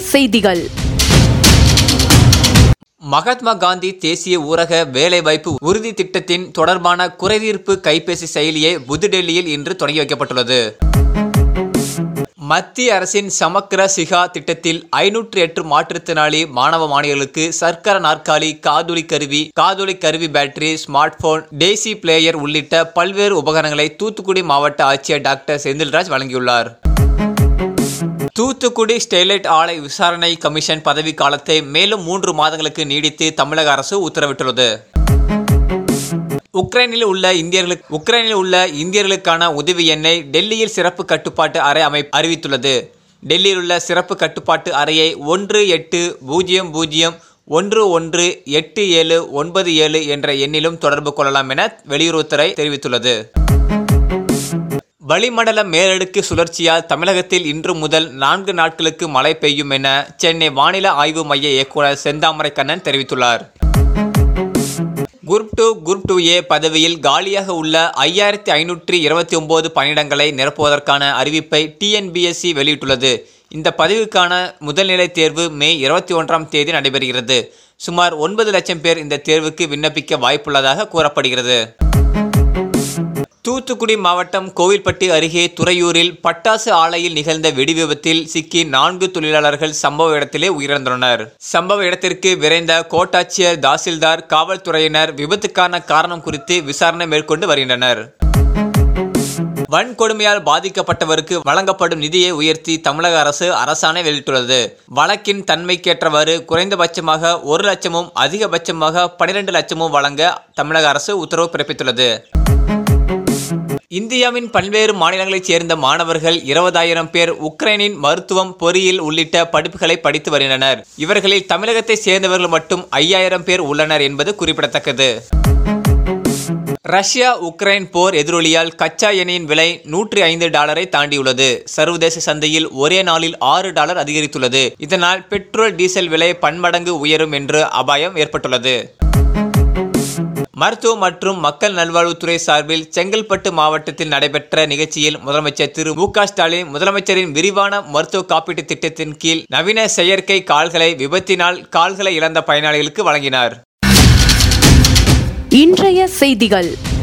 செய்திகள் மகாத்மா காந்தி தேசிய ஊரக வேலைவாய்ப்பு உறுதி திட்டத்தின் தொடர்பான குறைதீர்ப்பு கைபேசி செயலியை புதுடெல்லியில் இன்று தொடங்கி வைக்கப்பட்டுள்ளது மத்திய அரசின் சமக்கர சிகா திட்டத்தில் ஐநூற்று எட்டு மாற்றுத்திறனாளி மாணவ மாணவிகளுக்கு சர்க்கர நாற்காலி காதொலி கருவி காதொலி கருவி battery smart phone daisy player உள்ளிட்ட பல்வேறு உபகரணங்களை தூத்துக்குடி மாவட்ட ஆட்சியர் டாக்டர் செந்தில்ராஜ் வழங்கியுள்ளார் தூத்துக்குடி ஸ்டெர்லைட் ஆலை விசாரணை கமிஷன் பதவி காலத்தை மேலும் மூன்று மாதங்களுக்கு நீடித்து தமிழக அரசு உத்தரவிட்டுள்ளது உக்ரைனில் உள்ள இந்தியர்களுக்கு உக்ரைனில் உள்ள இந்தியர்களுக்கான உதவி எண்ணை டெல்லியில் சிறப்பு கட்டுப்பாட்டு அறை அமை அறிவித்துள்ளது டெல்லியில் உள்ள சிறப்பு கட்டுப்பாட்டு அறையை ஒன்று எட்டு பூஜ்ஜியம் பூஜ்ஜியம் ஒன்று ஒன்று எட்டு ஏழு ஒன்பது ஏழு என்ற எண்ணிலும் தொடர்பு கொள்ளலாம் என வெளியுறவுத்துறை தெரிவித்துள்ளது வளிமண்டல மேலடுக்கு சுழற்சியால் தமிழகத்தில் இன்று முதல் நான்கு நாட்களுக்கு மழை பெய்யும் என சென்னை வானிலை ஆய்வு மைய இயக்குனர் செந்தாமரை கண்ணன் தெரிவித்துள்ளார் group two group two A பதவியில் காலியாக உள்ள ஐயாயிரத்தி ஐநூற்றி இருபத்தி ஒன்பது பணியிடங்களை நிரப்புவதற்கான அறிவிப்பை டிஎன்பிஎஸ்சி வெளியிட்டுள்ளது இந்த பதவிக்கான முதல்நிலை தேர்வு மே இருபத்தி ஒன்றாம் தேதி நடைபெறுகிறது சுமார் ஒன்பது லட்சம் பேர் இந்த தேர்வுக்கு விண்ணப்பிக்க வாய்ப்புள்ளதாக கூறப்படுகிறது தூத்துக்குடி மாவட்டம் கோவில்பட்டி அருகே துறையூரில் பட்டாசு ஆலையில் நிகழ்ந்த வெடி விபத்தில் சிக்கி நான்கு தொழிலாளர்கள் சம்பவ இடத்திலே உயிரிழந்துள்ளனர் சம்பவ இடத்திற்கு விரைந்த கோட்டாட்சியர் தாசில்தார் காவல்துறையினர் விபத்துக்கான காரணம் குறித்து விசாரணை மேற்கொண்டு வருகின்றனர் வன்கொடுமையால் பாதிக்கப்பட்டவருக்கு வழங்கப்படும் நிதியை உயர்த்தி தமிழக அரசு அரசாணை வெளியிட்டுள்ளது வழக்கின் தன்மைக்கேற்றவாறு குறைந்தபட்சமாக ஒரு லட்சமும் அதிகபட்சமாக பனிரெண்டு லட்சமும் வழங்க தமிழக அரசு உத்தரவு பிறப்பித்துள்ளது இந்தியாவின் பல்வேறு மாநிலங்களைச் சேர்ந்த மாணவர்கள் இருபதாயிரம் பேர் உக்ரைனின் மருத்துவம் பொறியியல் உள்ளிட்ட படிப்புகளை படித்து வருகின்றனர் இவர்களில் தமிழகத்தைச் சேர்ந்தவர்கள் மட்டும் ஐயாயிரம் பேர் உள்ளனர் என்பது குறிப்பிடத்தக்கது ரஷ்யா உக்ரைன் போர் எதிரொலியால் கச்சா எண்ணெயின் விலை நூற்றி ஐந்து டாலரை தாண்டியுள்ளது சர்வதேச சந்தையில் ஒரே நாளில் ஆறு டாலர் அதிகரித்துள்ளது இதனால் பெட்ரோல் டீசல் விலை பன்மடங்கு உயரும் என்று அபாயம் ஏற்பட்டுள்ளது மருத்துவ மற்றும் மக்கள் நல்வாழ்வுத்துறை சார்பில் செங்கல்பட்டு மாவட்டத்தில் நடைபெற்ற நிகழ்ச்சியில் முதலமைச்சர் திரு மு க ஸ்டாலின் முதலமைச்சரின் விரிவான மருத்துவ காப்பீட்டு திட்டத்தின் கீழ் நவீன செயற்கை கால்களை விபத்தினால் கால்களை இழந்த பயனாளிகளுக்கு வழங்கினார் இன்றைய செய்திகள்